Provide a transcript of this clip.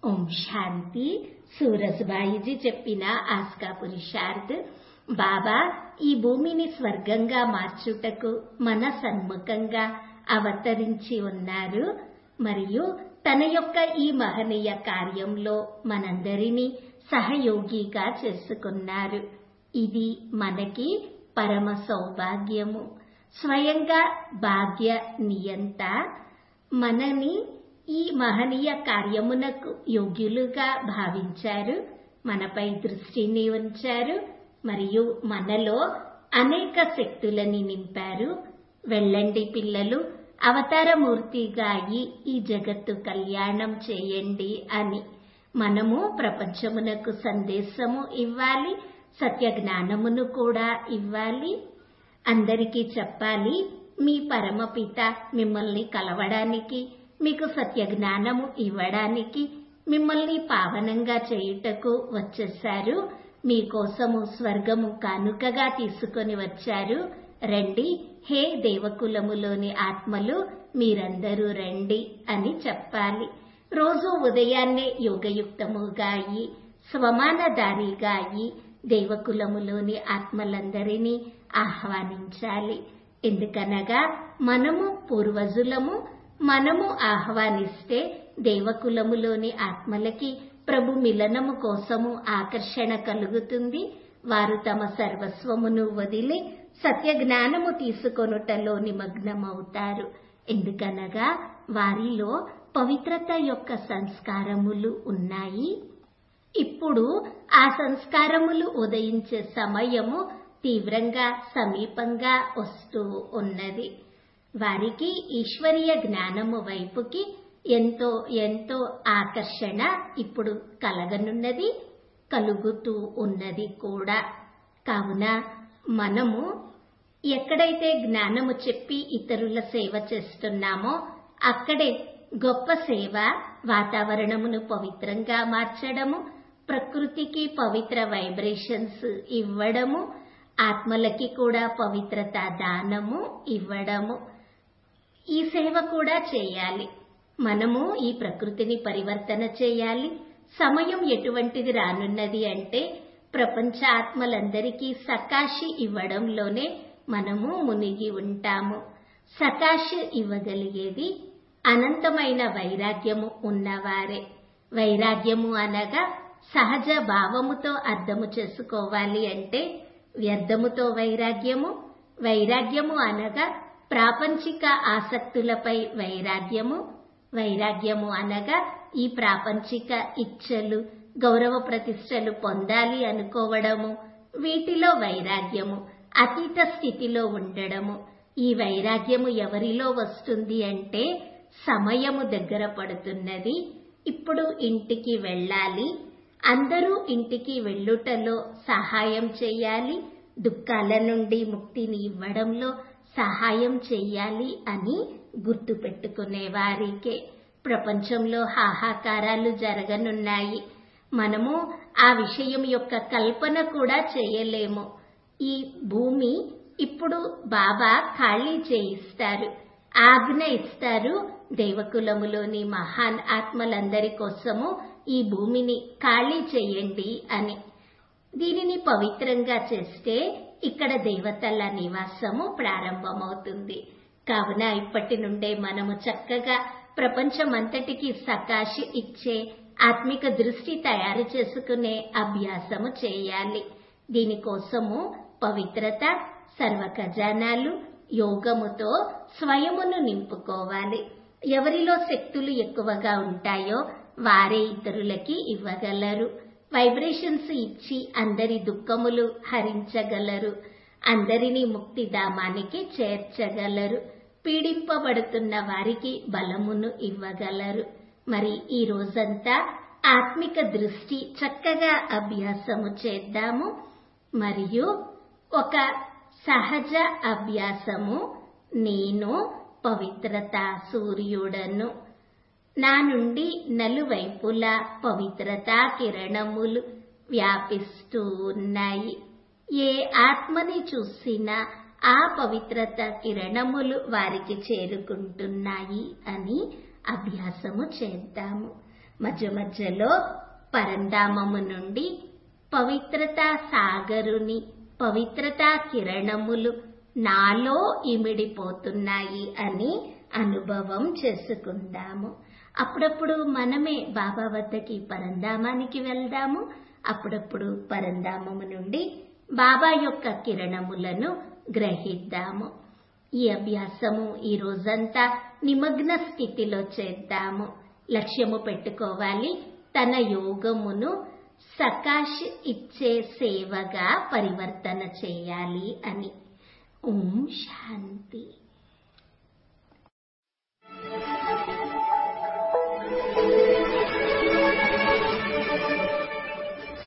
ఓం శాంతి సూరజ్బాయిజీ చెప్పిన ఆస్కా పురుషార్థ్ బాబా ఈ భూమిని స్వర్గంగా మార్చుటకు మన సన్ముఖంగా అవతరించి ఉన్నారు మరియు తన యొక్క ఈ మహనీయ కార్యంలో మనందరినీ సహయోగిగా చేసుకున్నారు ఇది మనకి పరమ సౌభాగ్యము స్వయంగా భాగ్య నియంత మనని ఈ మహనీయ కార్యమునకు యోగ్యులుగా భావించారు మనపై దృష్టిని ఉంచారు మరియు మనలో అనేక శక్తులని నింపారు వెళ్ళండి పిల్లలు అవతారమూర్తిగా అయి ఈ జగత్తు కళ్యాణం చేయండి అని మనము ప్రపంచమునకు సందేశము ఇవ్వాలి సత్య జ్ఞానమును కూడా ఇవ్వాలి అందరికీ చెప్పాలి మీ పరమపిత మిమ్మల్ని కలవడానికి మీకు సత్య జ్ఞానము ఇవ్వడానికి మిమ్మల్ని పావనంగా చేయుటకు వచ్చేశారు మీకోసము స్వర్గము కానుకగా తీసుకొని వచ్చారు రండి హే దేవకులములోని ఆత్మలు మీరందరూ రండి అని చెప్పాలి రోజు ఉదయాన్నే యోగయుక్తముగా అయి స్వమానదారిగా అయి దేవకులములోని ఆత్మలందరినీ ఆహ్వానించాలి ఎందుకనగా మనము పూర్వజులము మనము ఆహ్వానిస్తే దేవకులములోని ఆత్మలకి ప్రభు మిలనము కోసము ఆకర్షణ కలుగుతుంది వారు తమ సర్వస్వమును వదిలి సత్య జ్ఞానము తీసుకొనుటలో నిమగ్నమవుతారు ఎందుకనగా వారిలో పవిత్రత యొక్క సంస్కారములు ఉన్నాయి ఇప్పుడు ఆ సంస్కారములు ఉదయించే సమయము తీవ్రంగా సమీపంగా వస్తూ ఉన్నది వారికి ఈశ్వరీయ జ్ఞానము వైపుకి ఎంతో ఎంతో ఆకర్షణ ఇప్పుడు కలగనున్నది కలుగుతూ ఉన్నది కూడా కావున మనము ఎక్కడైతే జ్ఞానము చెప్పి ఇతరుల సేవ చేస్తున్నామో అక్కడే గొప్ప సేవ వాతావరణమును పవిత్రంగా మార్చడము ప్రకృతికి పవిత్ర వైబ్రేషన్స్ ఇవ్వడము ఆత్మలకి కూడా పవిత్రత దానము ఇవ్వడము ఈ సేవ కూడా చేయాలి మనము ఈ ప్రకృతిని పరివర్తన చేయాలి సమయం ఎటువంటిది రానున్నది అంటే ప్రపంచ ఆత్మలందరికీ సకాశి ఇవ్వడంలోనే మనము మునిగి ఉంటాము సకాశి ఇవ్వగలిగేది అనంతమైన వైరాగ్యము ఉన్నవారే వైరాగ్యము అనగా సహజ భావముతో అర్థము చేసుకోవాలి అంటే వ్యర్థముతో వైరాగ్యము వైరాగ్యము అనగా ప్రాపంచిక ఆసక్తులపై వైరాగ్యము వైరాగ్యము అనగా ఈ ప్రాపంచిక ఇచ్చలు గౌరవ ప్రతిష్టలు పొందాలి అనుకోవడము వీటిలో వైరాగ్యము అతీత స్థితిలో ఉండడము ఈ వైరాగ్యము ఎవరిలో వస్తుంది అంటే సమయము దగ్గర పడుతున్నది ఇప్పుడు ఇంటికి వెళ్ళాలి అందరూ ఇంటికి వెళ్ళుటలో సహాయం చేయాలి దుఃఖాల నుండి ముక్తిని ఇవ్వడంలో సహాయం చెయ్యాలి అని గుర్తుపెట్టుకునే వారికే ప్రపంచంలో హాహాకారాలు జరగనున్నాయి మనము ఆ విషయం యొక్క కల్పన కూడా చేయలేము ఈ భూమి ఇప్పుడు బాబా ఖాళీ చేయిస్తారు ఆజ్ఞ ఇస్తారు దేవకులములోని మహాన్ ఆత్మలందరి కోసము ఈ భూమిని ఖాళీ చేయండి అని దీనిని పవిత్రంగా చేస్తే ఇక్కడ దేవతల నివాసము ప్రారంభమవుతుంది కావున ఇప్పటి నుండే మనము చక్కగా ప్రపంచమంతటికి సకాశి ఇచ్చే ఆత్మిక దృష్టి తయారు చేసుకునే అభ్యాసము చేయాలి దీనికోసము పవిత్రత సర్వ ఖజానాలు యోగముతో స్వయమును నింపుకోవాలి ఎవరిలో శక్తులు ఎక్కువగా ఉంటాయో వారే ఇతరులకి ఇవ్వగలరు వైబ్రేషన్స్ ఇచ్చి అందరి దుఃఖములు హరించగలరు అందరినీ ముక్తిధామానికి చేర్చగలరు పీడింపబడుతున్న వారికి బలమును ఇవ్వగలరు మరి ఈ రోజంతా ఆత్మిక దృష్టి చక్కగా అభ్యాసము చేద్దాము మరియు ఒక సహజ అభ్యాసము నేను పవిత్రత సూర్యుడను నా నుండి నలువైపులా పవిత్రతా కిరణములు వ్యాపిస్తూ ఉన్నాయి ఏ ఆత్మని చూసినా ఆ పవిత్రత కిరణములు వారికి చేరుకుంటున్నాయి అని అభ్యాసము చేద్దాము మధ్య మధ్యలో పరంధామము నుండి పవిత్రతా సాగరుని పవిత్రతా కిరణములు నాలో ఇమిడిపోతున్నాయి అని అనుభవం చేసుకుందాము అప్పుడప్పుడు మనమే బాబా వద్దకి పరంధామానికి వెళ్దాము అప్పుడప్పుడు పరంధామము నుండి బాబా యొక్క కిరణములను గ్రహిద్దాము ఈ అభ్యాసము ఈ రోజంతా నిమగ్న స్థితిలో చేద్దాము లక్ష్యము పెట్టుకోవాలి తన యోగమును సకాష్ ఇచ్చే సేవగా పరివర్తన చేయాలి అని ఓం శాంతి Thank you.